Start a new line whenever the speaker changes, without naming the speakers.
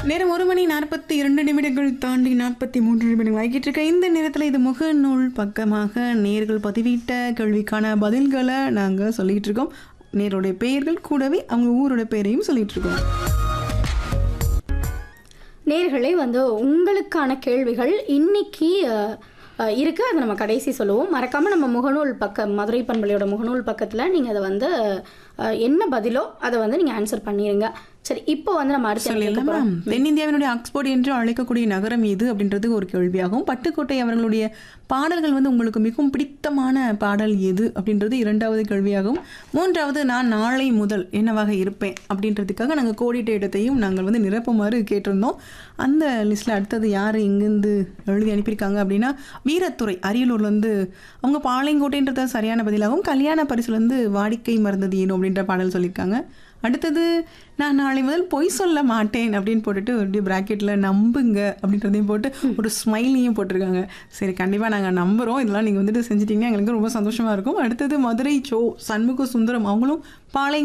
நேரம் ஒரு மணி நாற்பத்தி இரண்டு நிமிடங்கள் தாண்டி நாற்பத்தி மூன்று நிமிடங்கள் ஆகிட்டு இருக்க இந்த நேரத்தில் இது முகநூல் பக்கமாக நேர்கள் பதிவிட்ட கேள்விக்கான பதில்களை நாங்கள் சொல்லிட்டு இருக்கோம் நேருடைய பெயர்கள் கூடவே அவங்க ஊரோட பெயரையும் சொல்லிட்டு இருக்கோம்
நேர்களே வந்து உங்களுக்கான கேள்விகள் இன்னைக்கு அஹ், அஹ், இருக்கு அதை நம்ம கடைசி சொல்லுவோம் மறக்காம நம்ம முகநூல் பக்கம் மதுரை பண்பலையோட முகநூல் பக்கத்தில் நீங்கள் அதை வந்து அஹ், என்ன பதிலோ அதை வந்து நீங்கள் ஆன்சர் பண்ணிடுங்க சரி இப்போ வந்து நம்ம அடுத்து என்ன கேட்க
சொல்லலாமா
போறோம்?
தென்னிந்தியாவினுடைய ஆக்ஸ்போர்ட் என்று அழைக்கக்கூடிய நகரம் எது அப்படின்றது ஒரு கேள்வியாகும் பட்டுக்கோட்டை அவர்களுடைய பாடல்கள் வந்து உங்களுக்கு மிகவும் பிடித்தமான பாடல் எது அப்படின்றது இரண்டாவது கேள்வியாகும் மூன்றாவது நான் நாளை முதல் என்னவாக இருப்பேன் அப்படின்றதுக்காக நாங்கள் கோடிட்ட இடத்தையும் நாங்கள் வந்து நிரப்புமாறு கேட்டிருந்தோம் அந்த லிஸ்ட்டில் அடுத்தது யார் இங்கேருந்து எழுதி அனுப்பியிருக்காங்க அப்படின்னா வீரத்துறை அரியலூர்லேருந்து அவங்க பாளையங்கோட்டைன்றது சரியான பதிலாகும் கல்யாண பரிசுலேருந்து வாடிக்கை மறந்தது ஏனோ அப்படின்ற பாடல் சொல்லியிருக்காங்க அடுத்தது நான் நாளை முதல் பொய் சொல்ல மாட்டேன் அப்படின்னு போட்டுட்டு அப்படியே ப்ராக்கெட்டில் நம்புங்க அப்படின்றதையும் போட்டு ஒரு ஸ்மைலையும் போட்டிருக்காங்க சரி கண்டிப்பாக நாங்கள் நம்புகிறோம் இதெல்லாம் நீங்கள் வந்துட்டு செஞ்சிட்டிங்கன்னா எங்களுக்கு ரொம்ப சந்தோஷமாக இருக்கும் அடுத்தது மதுரை சோ சண்முக சுந்தரம் அவங்களும் பாளை